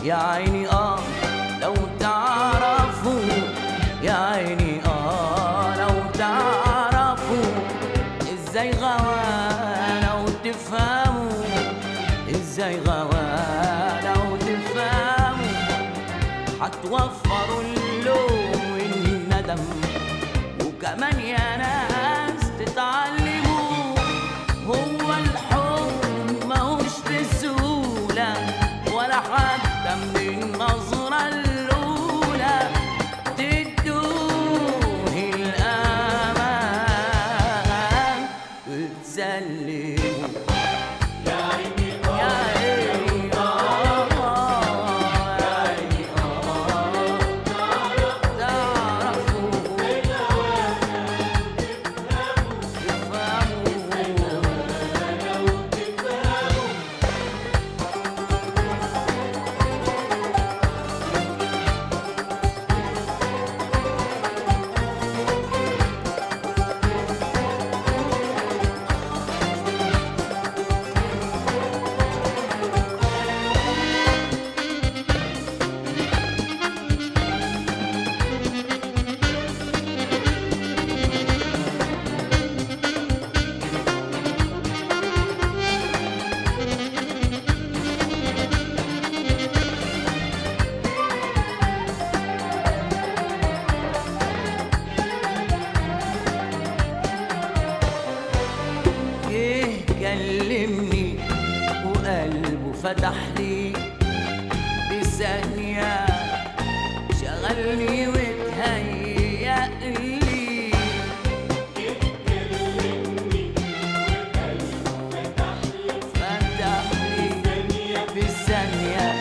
يا عيني اه لو تعرفوا يا عيني اه لو تعرفوا ازاي غوانا وتفهموا ازاي غوانا وتفهموا هتوفروا اللوم والندم وكمان يا ناس تتعلموا هو الحب ماهوش بسهولة ولا حتى من النظرة الأولى تدوه الأمان وتسلموا يا عيني آه يا عيني آه تعرفوا تفهموا جه كلمني وقلبه فتح لي بثانية شغلني وتهيأ لي فتح لي بثانية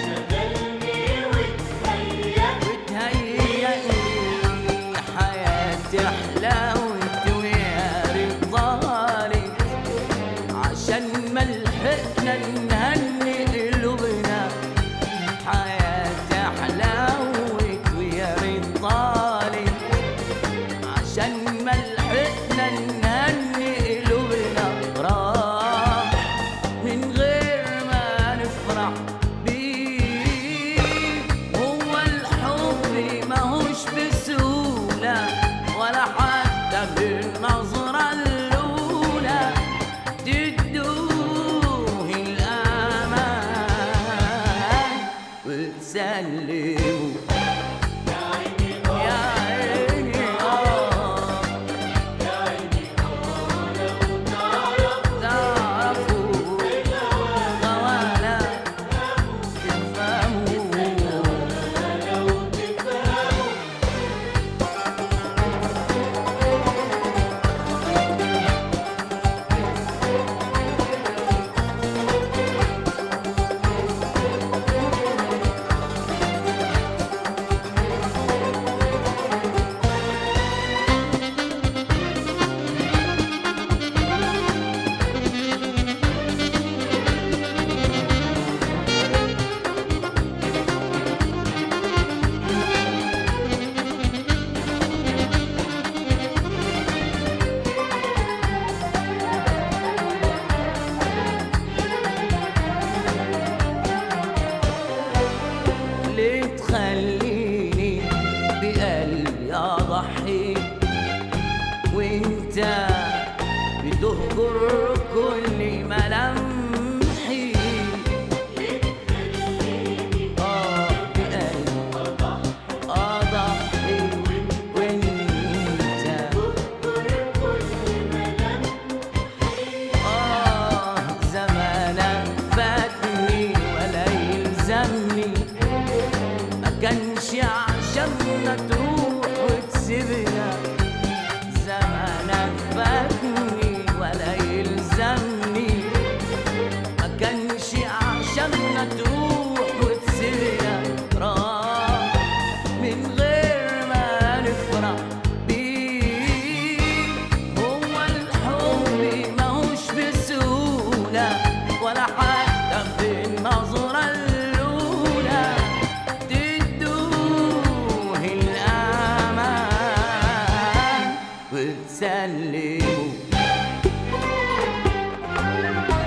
وتهيأ لي حياتي حلاوة ويا رضالك عشان ما لحقنا نهني قلوبنا حياتي حلاوة ويا رضالك عشان ما لحقنا نهني قلوبنا راح من غير ما نفرح بيه هو الحب ماهوش بسهولة ولا حتى بالنظرة الأولى تدوه الأمان وتسلموا يا عيني آه تعرفوا غوانا تفهموا ليه تخليني بقلبي اضحي وانت بتهجر كل ملامحي اه بقلبي اضحي وانت آه زمانك فاتني ولا يلزمني ما كانش عشاننا تروح وتسيبنا زمانك فاتني ولا يلزمني ما كانش عشاننا تروح وتسيبنا راح من غير ما نفرح بيه هو الحب ماهوش بسهولة ولا حتى بالنظرة الأولى تدوه الأمان وتسلموا